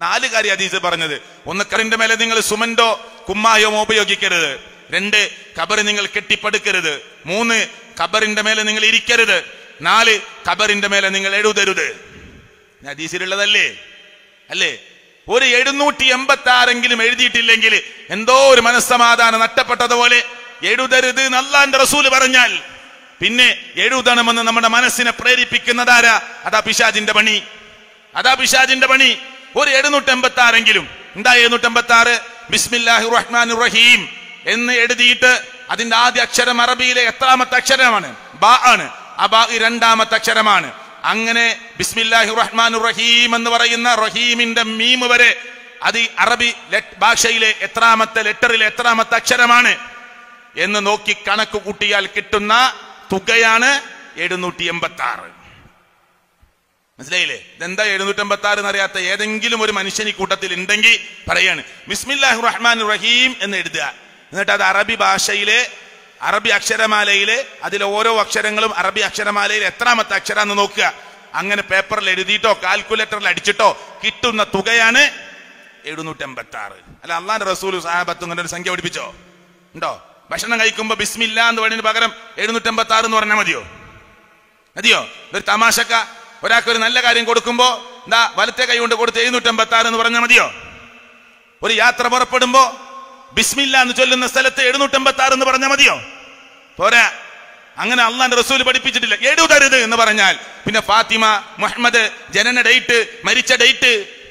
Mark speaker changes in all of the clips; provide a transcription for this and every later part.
Speaker 1: നാല് കാര്യം ഹദീസ് പറഞ്ഞത് ഒന്ന് കറിന്റെ മേലെ നിങ്ങൾ സുമന്റോ കുമ്മായോ ഉപയോഗിക്കരുത് രണ്ട് കബറ് നിങ്ങൾ കെട്ടിപ്പടുക്കരുത് മൂന്ന് കബറിന്റെ മേലെ നിങ്ങൾ ഇരിക്കരുത് നാല് കബറിന്റെ മേലെ നിങ്ങൾ എഴുതരുത് ഇത് ഹദീസിലുള്ളതല്ലേ അല്ലേ ഒരു എഴുന്നൂറ്റി എൺപത്തി ആറെങ്കിലും എഴുതിയിട്ടില്ലെങ്കിൽ എന്തോ ഒരു മനസ്സമാധാനം നഷ്ടപ്പെട്ടതുപോലെ എഴുതരുത് എന്ന് അള്ളാന്റെ റസൂല് പറഞ്ഞാൽ പിന്നെ എഴുതണമെന്ന് നമ്മുടെ മനസ്സിനെ പ്രേരിപ്പിക്കുന്നതാരാ അതാ പിശാജിന്റെ പണി അതാ പിശാജിന്റെ പണി ഒരു എഴുന്നൂറ്റി എൺപത്തി ആറെങ്കിലും എന്താ എഴുന്നൂറ്റി എൺപത്തി ആറ് ബിസ്മില്ലാഹി റഹ്മാൻ റഹീം എന്ന് എഴുതിയിട്ട് അതിന്റെ ആദ്യ അക്ഷരം അറബിയിലെ എത്രാമത്തെ അക്ഷരമാണ് ബാ ആണ് ആ ബാ രണ്ടാമത്തെ അക്ഷരമാണ് അങ്ങനെ ബിസ്മില്ലാഹി റഹ്മാൻ റഹീം എന്ന് പറയുന്ന റഹീമിന്റെ മീമ് വരെ അത് ഈ അറബി ലെ- ഭാഷയിലെ എത്രാമത്തെ ലെറ്ററിലെ എത്രാമത്തെ അക്ഷരമാണ് എന്ന് നോക്കി കണക്ക് കൂട്ടിയാൽ കിട്ടുന്ന തുകയാണ് എഴുന്നൂറ്റി എൺപത്തി ആറ് മനസ്സിലായില്ലേ ഇതെന്താ എഴുന്നൂറ്റി എൺപത്തി ആറ് എന്നറിയാത്ത ഏതെങ്കിലും ഒരു മനുഷ്യൻ ഈ കൂട്ടത്തിൽ ഉണ്ടെങ്കിൽ പറയാണ് ബിസ്മില്ലാഹി റഹ്മാൻ റഹീം എന്ന് എഴുതുക എന്നിട്ട് അത് അറബി ഭാഷയിലെ അറബി അക്ഷരമാലയിലെ അതിലെ ഓരോ അക്ഷരങ്ങളും അറബി അക്ഷരമാലയിൽ എത്രാമത്തെ അക്ഷരാന്ന് നോക്കുക അങ്ങനെ പേപ്പറിൽ എഴുതിയിട്ടോ കാൽക്കുലേറ്ററിൽ അടിച്ചിട്ടോ കിട്ടുന്ന തുകയാണ് എഴുന്നൂറ്റി എൺപത്തി ആറ് അല്ല അള്ളാന്റെ റസൂൽ സാഹബത്തും ഇങ്ങനെ ഒരു സംഖ്യ പഠിപ്പിച്ചോ ഉണ്ടോ ഭക്ഷണം കഴിക്കുമ്പോ ബിസ്മില്ല എന്ന് പറയുന്നതിന് പകരം എഴുന്നൂറ്റി എൺപത്തി ആറ് എന്ന് പറഞ്ഞാൽ മതിയോ മതിയോ ഒരു തമാശക്ക ഒരാൾക്ക് ഒരു നല്ല കാര്യം കൊടുക്കുമ്പോ എന്താ വലത്തെ കൈ കൊണ്ട് കൊടുത്ത് എഴുന്നൂറ്റി എൺപത്തി ആറ് എന്ന് പറഞ്ഞാൽ മതിയോ ഒരു യാത്ര പുറപ്പെടുമ്പോ ബിസ്മില്ല എന്ന് ചൊല്ലുന്ന സ്ഥലത്ത് എഴുന്നൂറ്റി എൺപത്തി ആറ് എന്ന് പറഞ്ഞാൽ മതിയോ പോരാ അങ്ങനെ അള്ളാന്റെ റസൂൽ പഠിപ്പിച്ചിട്ടില്ല എഴുതരുത് എന്ന് പറഞ്ഞാൽ പിന്നെ ഫാത്തിമ മുഹമ്മദ് ജനന ഡേറ്റ് മരിച്ച ഡേറ്റ്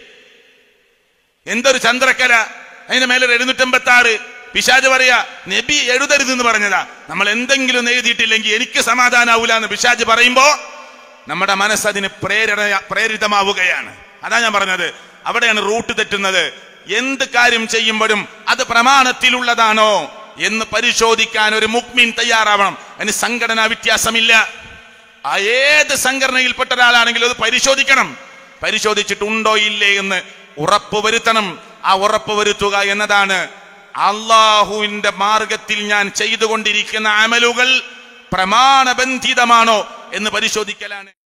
Speaker 1: എന്തൊരു ചന്ദ്രക്കല അതിന്റെ മേലെ എഴുന്നൂറ്റി എൺപത്തി ആറ് പിശാജ് പറയാ നബി എഴുതരുത് എന്ന് പറഞ്ഞതാ നമ്മൾ എന്തെങ്കിലും ഒന്ന് എഴുതിയിട്ടില്ലെങ്കിൽ എനിക്ക് സമാധാനാവൂല എന്ന് പിശാജ് പറയുമ്പോ നമ്മുടെ മനസ്സ് അതിന് പ്രേരണ പ്രേരിതമാവുകയാണ് അതാ ഞാൻ പറഞ്ഞത് അവിടെയാണ് റൂട്ട് തെറ്റുന്നത് എന്ത് കാര്യം ചെയ്യുമ്പോഴും അത് പ്രമാണത്തിലുള്ളതാണോ എന്ന് പരിശോധിക്കാൻ ഒരു മുക്മിൻ തയ്യാറാവണം അതിന് സംഘടനാ വ്യത്യാസമില്ല ആ ഏത് സംഘടനയിൽപ്പെട്ട ഒരാളാണെങ്കിലും അത് പരിശോധിക്കണം പരിശോധിച്ചിട്ടുണ്ടോ ഇല്ലേ എന്ന് ഉറപ്പ് വരുത്തണം ആ ഉറപ്പ് വരുത്തുക എന്നതാണ് അള്ളാഹുവിന്റെ മാർഗത്തിൽ ഞാൻ ചെയ്തുകൊണ്ടിരിക്കുന്ന അമലുകൾ പ്രമാണബന്ധിതമാണോ എന്ന് പരിശോധിക്കലാണ്